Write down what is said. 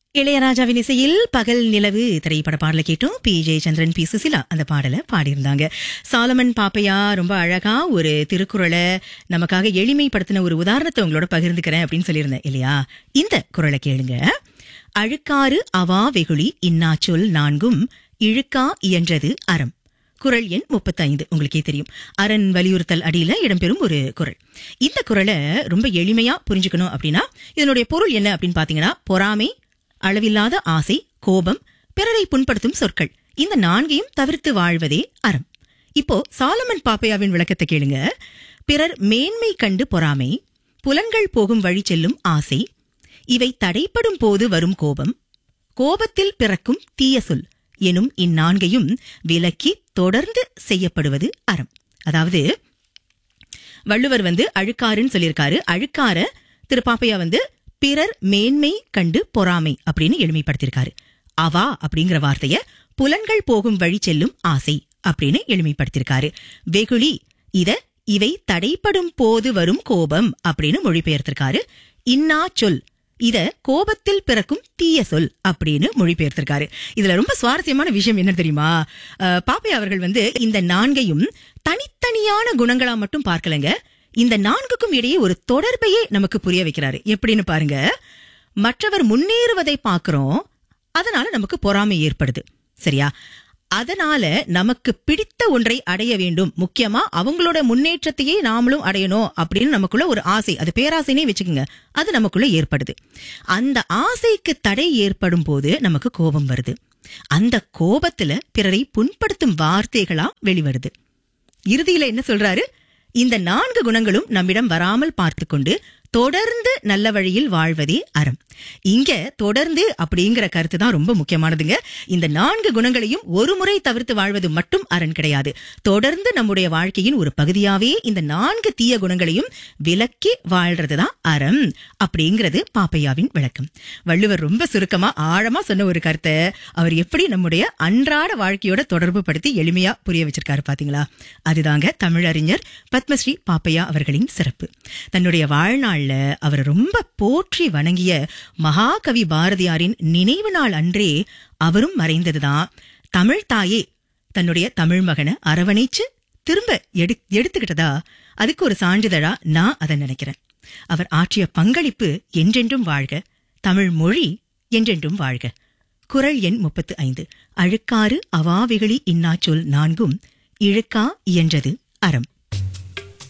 இளையராஜாவின் இசையில் பகல் நிலவு திரைப்பட பாடலை கேட்டோம் பி ஜெயச்சந்திரன் பி சுசிலா அந்த பாடலை பாடியிருந்தாங்க சாலமன் பாப்பையா ரொம்ப அழகா ஒரு திருக்குறளை நமக்காக எளிமைப்படுத்தின ஒரு உதாரணத்தை உங்களோட பகிர்ந்துக்கிறேன் அப்படின்னு சொல்லியிருந்தேன் இல்லையா இந்த குறளை கேளுங்க அழுக்காறு அவா வெகுளி இன்னாச்சொல் நான்கும் இழுக்கா இயன்றது அறம் குரல் எண் முப்பத்தைந்து உங்களுக்கே தெரியும் அரண் வலியுறுத்தல் அடியில இடம்பெறும் ஒரு குரல் இந்த குரலை ரொம்ப எளிமையா புரிஞ்சுக்கணும் அப்படின்னா இதனுடைய பொருள் என்ன அப்படின்னு பாத்தீங்கன்னா பொறாமை அளவில்லாத ஆசை கோபம் பிறரை புண்படுத்தும் சொற்கள் இந்த நான்கையும் தவிர்த்து வாழ்வதே அறம் இப்போ சாலமன் பாப்பையாவின் விளக்கத்தை கேளுங்க பிறர் மேன்மை கண்டு பொறாமை புலன்கள் போகும் வழி செல்லும் ஆசை இவை தடைப்படும் போது வரும் கோபம் கோபத்தில் பிறக்கும் தீய சொல் எனும் இந்நான்கையும் விலக்கி தொடர்ந்து செய்யப்படுவது அறம் அதாவது வள்ளுவர் வந்து அழுக்காருன்னு சொல்லியிருக்காரு அழுக்கார திரு பாப்பையா வந்து பிறர் மேன்மை கண்டு பொறாமை அப்படின்னு எளிமைப்படுத்தியிருக்காரு அவா அப்படிங்கிற வார்த்தைய புலன்கள் போகும் வழி செல்லும் ஆசை அப்படின்னு எளிமைப்படுத்தியிருக்காரு வெகுளி இத இவை தடைப்படும் போது வரும் கோபம் அப்படின்னு மொழிபெயர்த்திருக்காரு இன்னா சொல் இத கோபத்தில் பிறக்கும் தீய சொல் அப்படின்னு மொழிபெயர்த்திருக்காரு இதுல ரொம்ப சுவாரஸ்யமான விஷயம் என்ன தெரியுமா அஹ், பாப்பை அவர்கள் வந்து இந்த நான்கையும் தனித்தனியான குணங்களா மட்டும் பார்க்கலங்க இந்த நான்குக்கும் இடையே ஒரு தொடர்பையே நமக்கு புரிய வைக்கிறாரு எப்படின்னு பாருங்க மற்றவர் முன்னேறுவதை பார்க்கிறோம் அதனால நமக்கு பொறாமை ஏற்படுது சரியா அதனால நமக்கு பிடித்த ஒன்றை அடைய வேண்டும் முக்கியமா அவங்களோட முன்னேற்றத்தையே நாமளும் அடையணும் அப்படின்னு நமக்குள்ள ஒரு ஆசை அது பேராசைனே வச்சுக்கோங்க அது நமக்குள்ள ஏற்படுது அந்த ஆசைக்கு தடை ஏற்படும் போது நமக்கு கோபம் வருது அந்த கோபத்துல பிறரை புண்படுத்தும் வார்த்தைகளா வெளிவருது இறுதியில என்ன சொல்றாரு இந்த நான்கு குணங்களும் நம்மிடம் வராமல் பார்த்துக்கொண்டு தொடர்ந்து நல்ல வழியில் வாழ்வதே அறம் இங்க தொடர்ந்து அப்படிங்கிற கருத்து தான் ரொம்ப முக்கியமானதுங்க இந்த நான்கு குணங்களையும் ஒரு முறை தவிர்த்து வாழ்வது மட்டும் அரண் கிடையாது தொடர்ந்து நம்முடைய வாழ்க்கையின் ஒரு பகுதியாவே இந்த நான்கு தீய குணங்களையும் விலக்கி வாழ்றதுதான் அறம் அப்படிங்கிறது பாப்பையாவின் விளக்கம் வள்ளுவர் ரொம்ப சுருக்கமா ஆழமா சொன்ன ஒரு கருத்தை அவர் எப்படி நம்முடைய அன்றாட வாழ்க்கையோட தொடர்பு படுத்தி எளிமையா புரிய வச்சிருக்காரு பாத்தீங்களா அதுதாங்க தமிழறிஞர் பத்மஸ்ரீ பாப்பையா அவர்களின் சிறப்பு தன்னுடைய வாழ்நாள்ல அவர் ரொம்ப போற்றி வணங்கிய மகாகவி பாரதியாரின் நினைவு நாள் அன்றே அவரும் மறைந்ததுதான் தமிழ் தாயே தன்னுடைய தமிழ் மகனை அரவணைச்சு திரும்ப எடு எடுத்துக்கிட்டதா அதுக்கு ஒரு சான்றிதழா நான் அதை நினைக்கிறேன் அவர் ஆற்றிய பங்களிப்பு என்றென்றும் வாழ்க தமிழ் மொழி என்றென்றும் வாழ்க குரல் எண் முப்பத்து ஐந்து அழுக்காறு அவாவிகளி இன்னாச்சொல் நான்கும் இழுக்கா இயன்றது அறம்